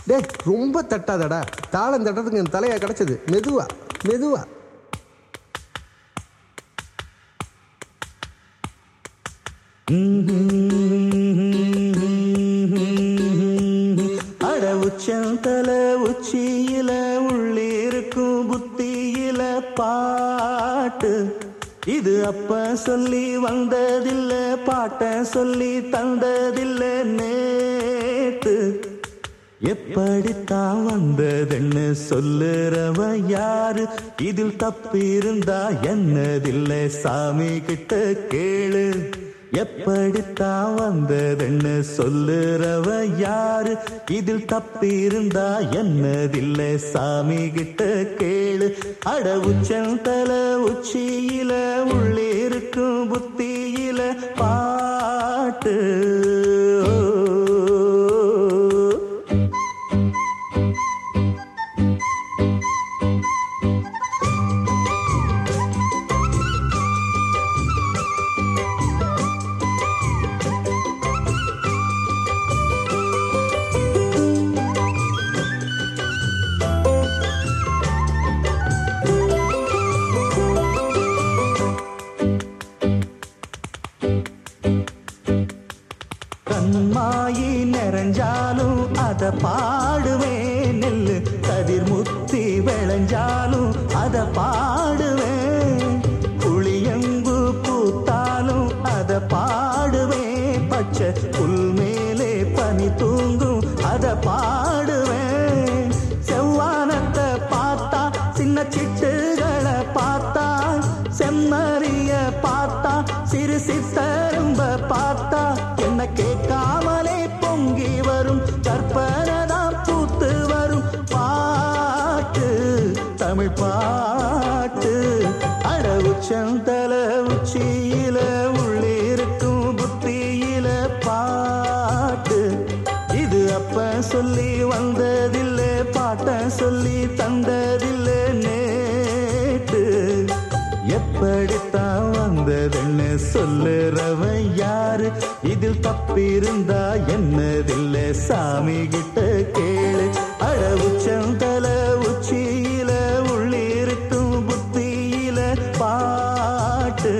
டேய் ரொம்ப தட்டாதடா தாளம் தட்டுறதுக்கு என் தலையா கிடைச்சது மெதுவா மெதுவா அட உச்சந்தல உச்சியில உள்ளிருக்கும் புத்தியில பாட்டு இது அப்ப சொல்லி வந்ததில்ல பாட்ட சொல்லி தந்ததில்ல நேத்து எப்படித்தான் வந்ததுன்னு சொல்லுறவ யாரு இதில் தப்பிருந்தா என்னதில்லை சாமி கிட்ட கேளு எப்படித்தான் வந்ததுன்னு சொல்லுறவ யாரு இதில் தப்பிருந்தா என்னதில்லை சாமி கிட்ட கேளு அட உச்சந்தல உச்சியில உள்ளிருக்கும் புத்தியில பாட்டு கண்மாயி நிறைஞ்சாலும் அத பாடுவேன் நெல்லு கதிர் முத்தி விளைஞ்சாலும் அத பாடுவேன் புளியம்பு பூத்தாலும் அத பாடுவேன் பச்சை புல் மேலே பனி தூங்கும் அத பாடுவேன் செவ்வானத்தை பார்த்தா சின்ன சிட்டுகளை பார்த்தா செம்மறிய பார்த்தா சிறு சித்தரும்ப பார்த்தா என்ன கேட்காமலே பொங்கி வரும் கற்பனதான் பூத்து வரும் பாட்டு தமிழ் பாட்டு அட உச்சந்தல உச்சியில உள்ளிருக்கும் புத்தியில பாட்டு இது அப்ப சொல்லி வந்ததில்லை பாட்ட சொல்லி தந்ததில்லை நேத்து எப்படித்தான் வந்ததுன்னு சொல்லுறவன் யாரு இதில் தப்பிருந்தா என்னதில்லை சாமி கிட்ட கேளு அட உச்சந்தல உச்சியில உள்ளிருக்கும் புத்தியில பாட்டு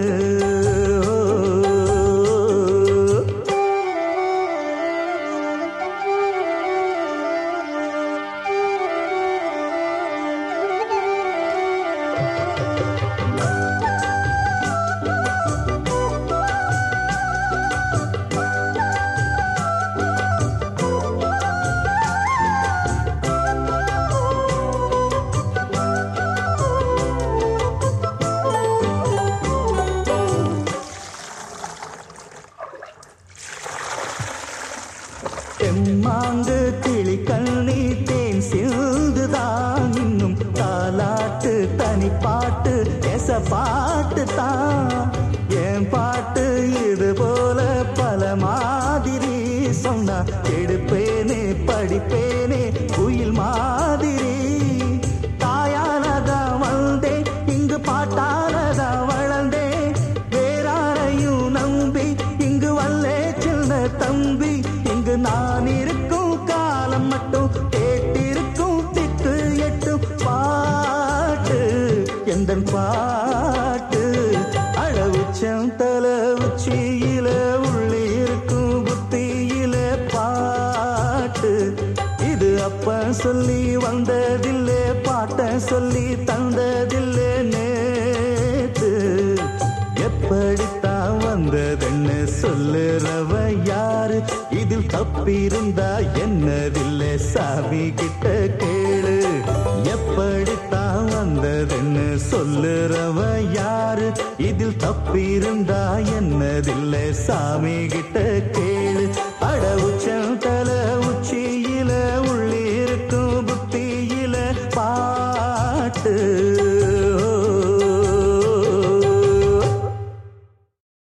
எம்மாங்கு கிளி கண்ணி தேன் சிந்துதான் இன்னும் தாலாட்டு தனி பாட்டு எச பாட்டு தான் என் பாட்டு இது போல பல மாதிரி சொன்னா எடுப்பேனே படிப்பேனே குயில் மாதிரி தாயானதா வந்தேன் இங்கு பாட்டானதா வளர்ந்தேன் வேறாரையும் நம்பி இங்கு வல்லே சின்ன தம்பி இங்கு நான் இருக்கும் காலம் மட்டும் கேட்டிருக்கும் திக்கு எட்டும் பாட்டு எந்த பாட்டு அளவுச்சம் தல உச்சியில உள்ளிருக்கும் புத்தியில பாட்டு இது அப்ப சொல்லி வந்ததில்லை பாட்ட சொல்லி தந்ததில்லை நேத்து எப்படித்தான் வந்ததுன்னு சொல்லுறவ யாரு இதில் தப்பிருந்தா என்னதில்லை சாமி கிட்ட கேளு எப்படித்தான் வந்ததுன்னு சொல்லுறவ யாரு இதில் தப்பிருந்தா என்னதில்லை சாமி கிட்ட கேளு